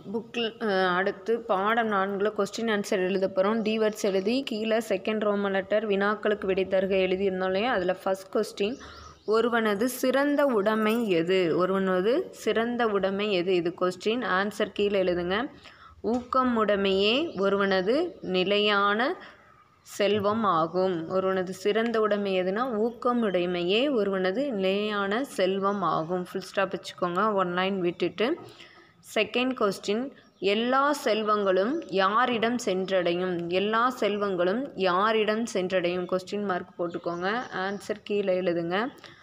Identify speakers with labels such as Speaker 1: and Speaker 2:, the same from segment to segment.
Speaker 1: புக்கில் அடுத்து பாடம் நான்கில் கொஸ்டின் ஆன்சர் எழுத போகிறோம் டிவர்ட்ஸ் எழுதி கீழே செகண்ட் ரோமன் லெட்டர் வினாக்களுக்கு விடை தருக எழுதியிருந்தோம் இல்லையா அதில் ஃபஸ்ட் கொஸ்டின் ஒருவனது சிறந்த உடைமை எது ஒருவனது சிறந்த உடைமை எது இது கொஸ்டின் ஆன்சர் கீழே எழுதுங்க ஊக்கம் உடைமையே ஒருவனது நிலையான செல்வம் ஆகும் ஒருவனது சிறந்த உடைமை எதுனா ஊக்கம் உடைமையே ஒருவனது நிலையான செல்வம் ஆகும் ஃபுல் ஸ்டாப் வச்சுக்கோங்க ஒன் லைன் விட்டுட்டு செகண்ட் கொஸ்டின் எல்லா செல்வங்களும் யாரிடம் சென்றடையும் எல்லா செல்வங்களும் யாரிடம் சென்றடையும் கொஸ்டின் மார்க் போட்டுக்கோங்க ஆன்சர் கீழே எழுதுங்க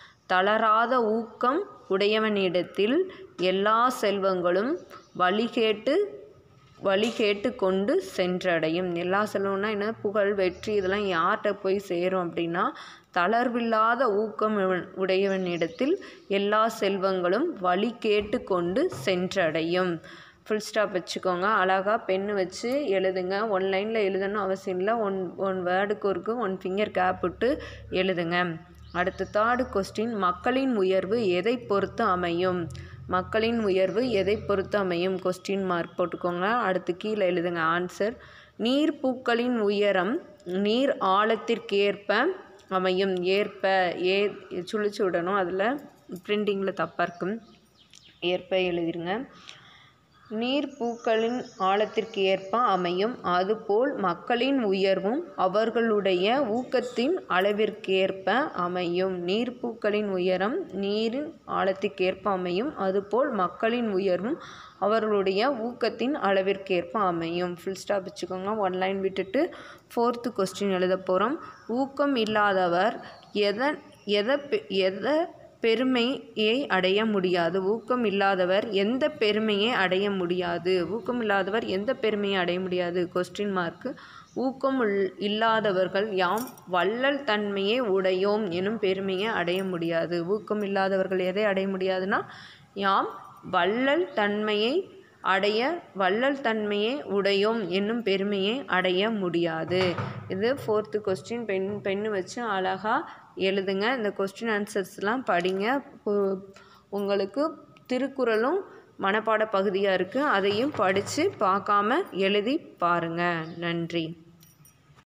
Speaker 1: தளராத ஊக்கம் உடையவனிடத்தில் எல்லா செல்வங்களும் வழிகேட்டு வழி கேட்டு கொண்டு சென்றடையும் எல்லா செல்வம்னா என்ன புகழ் வெற்றி இதெல்லாம் யார்கிட்ட போய் சேரும் அப்படின்னா தளர்வில்லாத ஊக்கம் உடையவன்- உடையவனிடத்தில் எல்லா செல்வங்களும் வழி கேட்டு கொண்டு சென்றடையும் ஃபுல் ஸ்டாப் வச்சுக்கோங்க அழகாக பென்னு வச்சு எழுதுங்க ஒன் லைனில் எழுதணும் அவசியம் இல்லை ஒன் ஒன் வேர்டுக்கு ஒருக்கு ஒன் ஃபிங்கர் கேப் விட்டு எழுதுங்க அடுத்த தேர்டு கொஸ்டின் மக்களின் உயர்வு எதை பொறுத்து அமையும் மக்களின் உயர்வு எதை பொறுத்து அமையும் கொஸ்டின் மார்க் போட்டுக்கோங்க அடுத்து கீழே எழுதுங்க ஆன்சர் நீர்ப்பூக்களின் உயரம் நீர் ஆழத்திற்கேற்ப அமையும் ஏற்ப ஏ சுழிச்சு விடணும் அதில் பிரிண்டிங்கில் தப்பாக இருக்கும் ஏற்ப எழுதிருங்க நீர்ப்பூக்களின் ஆழத்திற்கு ஏற்ப அமையும் அதுபோல் மக்களின் உயர்வும் அவர்களுடைய ஊக்கத்தின் அளவிற்கேற்ப அமையும் நீர்ப்பூக்களின் உயரம் நீரின் ஆழத்திற்கேற்ப அமையும் அதுபோல் மக்களின் உயர்வும் அவர்களுடைய ஊக்கத்தின் அளவிற்கேற்ப அமையும் ஃபுல் ஸ்டாப் வச்சுக்கோங்க ஒன் லைன் விட்டுட்டு ஃபோர்த்து கொஸ்டின் எழுத போகிறோம் ஊக்கம் இல்லாதவர் எதை எதை பெ- எதை பெருமையை அடைய முடியாது ஊக்கம் இல்லாதவர் எந்த பெருமையை அடைய முடியாது ஊக்கம் இல்லாதவர் எந்த பெருமையை அடைய முடியாது கொஸ்டின் மார்க்கு ஊக்கம் உள்- இல்லாதவர்கள் யாம் வள்ளல் தன்மையை உடையோம் எனும் பெருமையை அடைய முடியாது ஊக்கம் இல்லாதவர்கள் எதை அடைய முடியாதுன்னா யாம் வள்ளல் தன்மையை அடைய வள்ளல் தன்மையை உடையோம் என்னும் பெருமையை அடைய முடியாது இது ஃபோர்த்து கொஸ்டின் பென் பென்னு வச்சு அழகாக எழுதுங்க இந்த கொஸ்டின் ஆன்சர்ஸ்லாம் படிங்க உ- உங்களுக்கு திருக்குறளும் மனப்பாட பகுதியாக இருக்குது அதையும் படித்து பார்க்காம எழுதி பாருங்கள் நன்றி